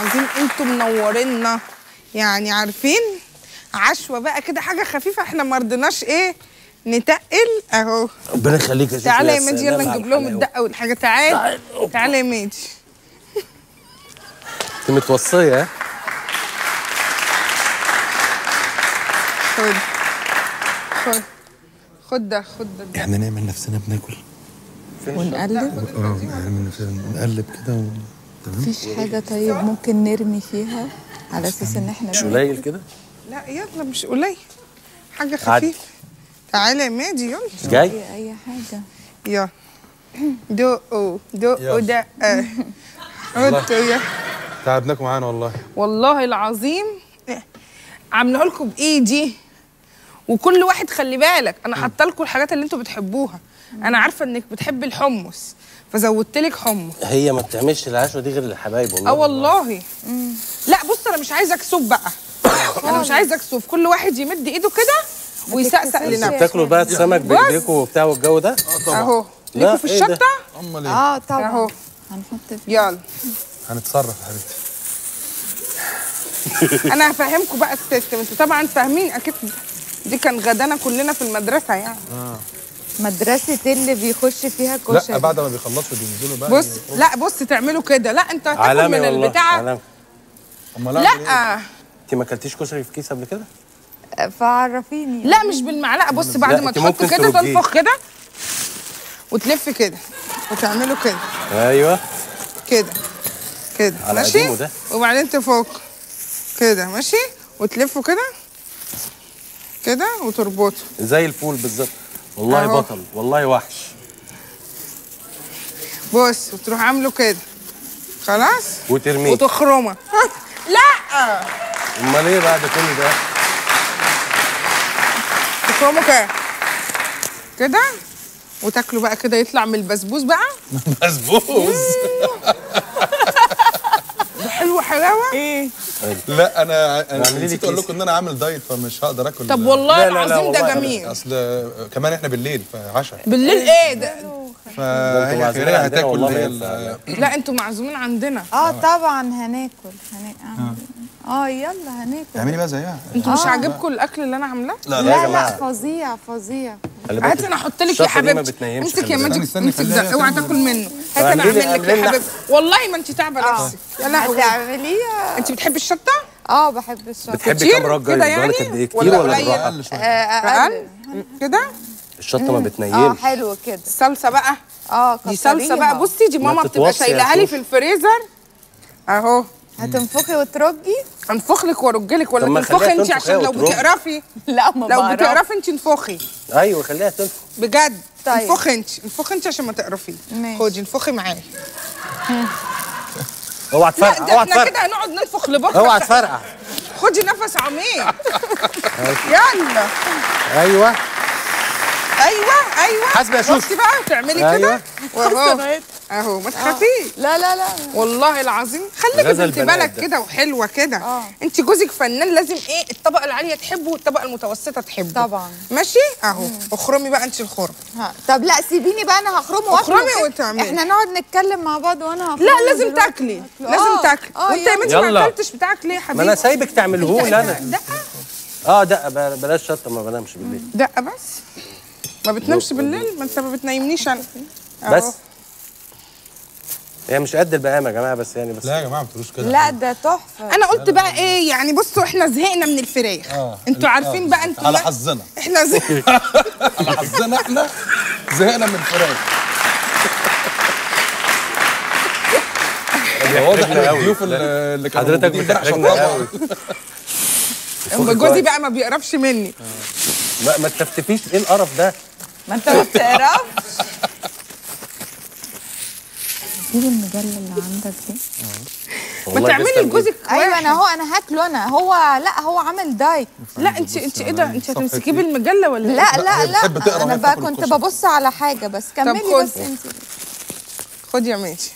العظيم انتوا منورينا يعني عارفين عشوة بقى كده حاجة خفيفة احنا ما رضيناش ايه نتقل اهو ربنا يخليك يا ستي تعالى يا يا ماجي سلام يلا على نجيب لهم الحلاوة. الدقة والحاجة تعال تعالى يا ماجي انت متوصيه ها؟ خد خد خد ده خد ده احنا نعمل نفسنا بناكل ونقلب اه نعمل نفسنا نقلب كده و... تمام مفيش حاجة طيب ممكن نرمي فيها على أساس إن إحنا مش بناكل؟ قليل كده لا يلا مش قليل حاجة عادي. خفيفة تعالى يا ماجي يلا مش جاي أي أي حاجة يلا دقوا دقوا يلا. دقة حطوا يا تعبناكم معانا والله والله العظيم عامله لكم بايدي وكل واحد خلي بالك انا حاطه لكم الحاجات اللي انتوا بتحبوها انا عارفه انك بتحب الحمص فزودت لك حمص هي ما بتعملش العشوه دي غير للحبايب والله اه والله لا بص انا مش عايزه اكسوف بقى انا مش عايزه اكسوف كل واحد يمد ايده كده ويسقسق تتكسفش. لنفسه بتاكلوا بقى السمك بص. بايديكم وبتاع والجو ده اهو لا، ليكوا في إيه ده؟ الشطه امال ايه اه طبعا اهو هنحط فيه يلا هنتصرف يا حبيبتي انا هفهمكم بقى السيستم انتوا طبعا فاهمين اكيد دي كان غدانا كلنا في المدرسه يعني مدرسة اللي بيخش فيها لا كشري بعد ما بيخلصوا بينزلوا بقى بص لا بص تعملوا كده لا انت هتاكل عالمي من والله البتاع عالمي امال أعمل إيه؟ لا انت ما اكلتيش كشري في كيس قبل كده فعرفيني لا مش بالمعلقه بص بعد لا، ما انت تحط ممكن كده ترجيه. تنفخ كده وتلف كده وتعملوا كده ايوه كده كده على ماشي قديمه ده. وبعدين تفك كده ماشي وتلفوا كده كده وتربطوا زي الفول بالظبط والله أهو. بطل والله وحش بص وتروح عامله كده خلاص وترميه وتخرمه لا امال ايه بعد كل ده تخرمه كده كده وتاكلوا بقى كده يطلع من البسبوس بقى بسبوس ده حلو حلاوه ايه لا انا انا اعملي لي نسيت اقول كيس. لكم ان انا عامل دايت فمش هقدر اكل طب والله لا، لا، لا، العظيم ده والله جميل اصل كمان احنا بالليل فعشاء بالليل ايه ده فهي معزومين خيريه عندنا هتاكل والله اللي هي ما ال- لا انتوا معزومين عندنا اه طبعا هناكل هناكل اه يلا هناكل اعملي بقى زيها انتوا مش عاجبكم الاكل اللي انا عاملاه لا لا يا لا لا جماعه فظيع فظيع خلي بالك هات انا احط لك يا الشطة دي ما حبيبتي بتنيمش، امسك خلي يا بالك. ماجد استني، امسك خليها ده اوعى تاكل. تاكل منه هات انا اعملي لي- اعمل لك اعملي يا لنا- حبيبتي والله ما انت تعبه نفسك يا لهوي هتعمليها انت بتحبي الشطه اه بحب الشطة بتحبي كتير كام رجه كده يدوها لك يعني؟ قد ايه كتير ولا ولا قليل؟ بالراحه اقل شويه آه اقل كده الشطه ما اه بتنيمش حلو كده الصلصه بقى اه دي صلصه بقى كتريها. بصي دي ما ماما بتبقى تتوصي يا شايلها لي سوسو. في الفريزر اهو هتنفخي وترجي انفخ لك وارج لك طب ولا ما تنفخي خليها انت تنفخ عشان هي لو وترج. بتقرفي لا ما لو بعرف. بتقرفي انت انفخي ايوه خليها تنفخ بجد طيب. انفخي انت انفخي انت عشان ما تقرفي ماشي. خدي انفخي معايا اوعى لا تفرقع ده اوعى احنا تفرقع كده هنقعد ننفخ لبكره اوعى تفرقع خدي نفس عميق يلا ايوه ايوه ايوه حاسبة يا شوشو. بصي بقى تعملي أيوة. كده واهو اهو ما تخافيش لا لا لا والله العظيم خليكي غزل بنت البنات بالك ده. كده وحلوه كده آه. انت جوزك فنان لازم ايه الطبقه العاليه تحبه والطبقه المتوسطه تحبه طبعا. ماشي اهو اخرمي بقى انت الخرم ها. طب لا سيبيني بقى انا هخرمه واكله اخرمي كده. وتعملي. احنا نقعد نتكلم مع بعض وانا هخرمه لا لازم دلوقتي. تاكلي آه. لازم تاكلي اه وانت يا يلا. بنتي ما يلا. اكلتش بتاعك ليه يا ما حبيبي انا سايبك تعمله لي انا دقه اه دقه ب- بلاش شطه ما بنامش بالليل دقه بس ما بتنامش بالليل ما انت ما بتنيمنيش انا أهو. بس هي مش قد المقام يا جماعه بس يعني بس لا يا جماعه ما تقولوش كده لا ده تحفه انا قلت بقى ايه يعني بصوا احنا زهقنا من الفراخ اه انتوا عارفين آه. بقى انتوا على لا- حظنا احنا زهقنا على حظنا احنا زهقنا من الفراخ ده واضح ان بتحرجنا قوي. الضيوف اللي اللي كانوا حضرتك موجودين ده عشان بتحرجنا طبعا قوي أما جوزي بقى ما بيقربش مني ما, ما تفتفيش ايه القرف ده ما انت ما بتعرفش جيب المجله اللي عندك دي ما والله تعملي تسلم لجوزك ايوه واحد. انا هو انا هاكله انا هو لا هو عامل دايت لا انت انت ايه ده انت صفحة هتمسكيه إيه؟ بالمجله ولا إيه؟ لا لا هي بتحب لا تقرا انا وهي بقى بتاكل كنت الكشري. ببص على حاجه بس كملي خد. بس انت خد يا ماشي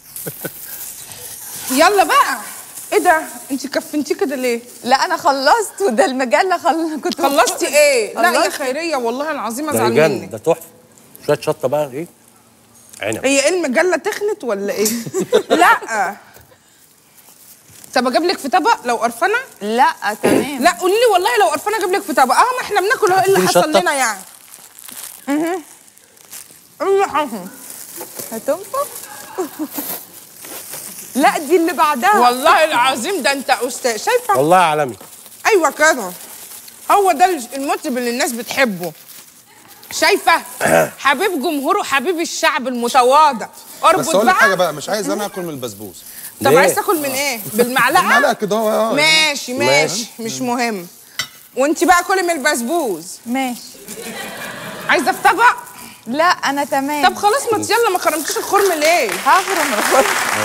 يلا بقى ايه ده انت كفنتيه كده ليه لا انا خلصت وده المجله خل... كنت خلصتي ايه لا يا خلصت. خيريه والله العظيم ده ازعل يجنن منك ده تحفه شويه شطه بقى ايه عنب هي ايه المجله تخنت ولا ايه لا طب اجيب لك في طبق لو قرفانه لا تمام لا قولي لي والله لو قرفانه اجيب لك في طبق اه ما احنا بناكل اهو ايه اللي هتديني حصل شطة؟ لنا يعني اها ايه اللي حصل هتنفخ لا دي اللي بعدها والله العظيم ده انت استاذ شايفه والله عالمي ايوه كده هو ده المطرب اللي الناس بتحبه شايفه حبيب جمهوره حبيب الشعب المتواضع بس اربط اقول لك حاجه بقى بقى مش عايز انا اكل من البسبوس طب ليه؟ عايز تاكل من ايه بالمعلقه معلقه كده اهو اه ماشي ماشي مش مهم وانت بقى كلي من البسبوس ماشي عايزه في طبق لا انا تمام طب خلاص ما يلا ما خرمتيش الخرم ليه هخرم الخرم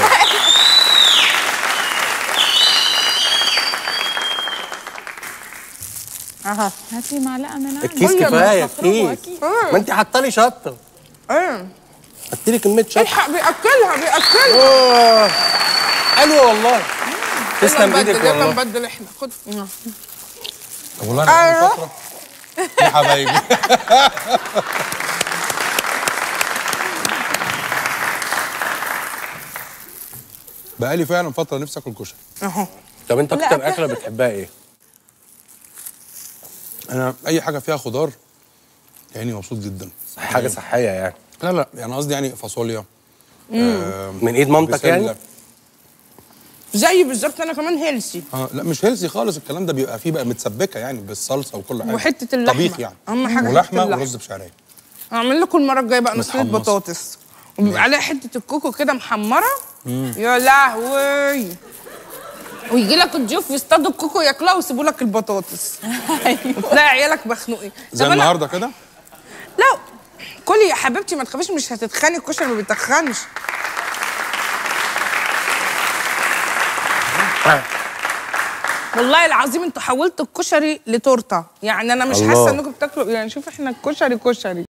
اها هاتي معلقه من عندك الكيس هي كفايه ما هخرجه الكيس أكيد. ما انت حاطه لي شطه ايه حطي لي كميه شطه الحق بياكلها بياكلها أوه. حلوه والله تسلم يلا ايدك نبدل يلا والله نبدل احنا خد طب والله انا أيوه. بقالي فتره يا حبايبي بقالي فعلا فتره نفسي اكل كشري اهو طب انت لا. اكتر اكله بتحبها ايه؟ انا اي حاجه فيها خضار يعني مبسوط جدا حاجه صحيه يعني لا لا يعني قصدي يعني فاصوليا آم، من ايد مامتك بسلة. يعني؟ زي بالظبط انا كمان هيلسي اه لا مش هيلسي خالص الكلام ده بيبقى فيه بقى متسبكه يعني بالصلصه وكل حاجه وحتة اللحمة. طبيخ يعني أهم حاجة حتة ولحمه اللحمة. ورز بشعريه هعمل لكم المره الجايه بقى نصية متحمصة. بطاطس وبيبقى عليها حته الكوكو كده محمره يا لهوي ويجي لك الضيوف يصطادوا الكوكو ياكلوها ويسيبوا لك البطاطس وتلاقي عيالك مخنوقين زي طب أنا- النهارده كده لا كلي يا حبيبتي ما تخافيش مش هتتخني الكشري ما بيتخنش والله العظيم انتوا حولتوا الكشري لتورته يعني انا مش الله. حاسه انكم بتاكلوا يعني شوف احنا الكشري كشري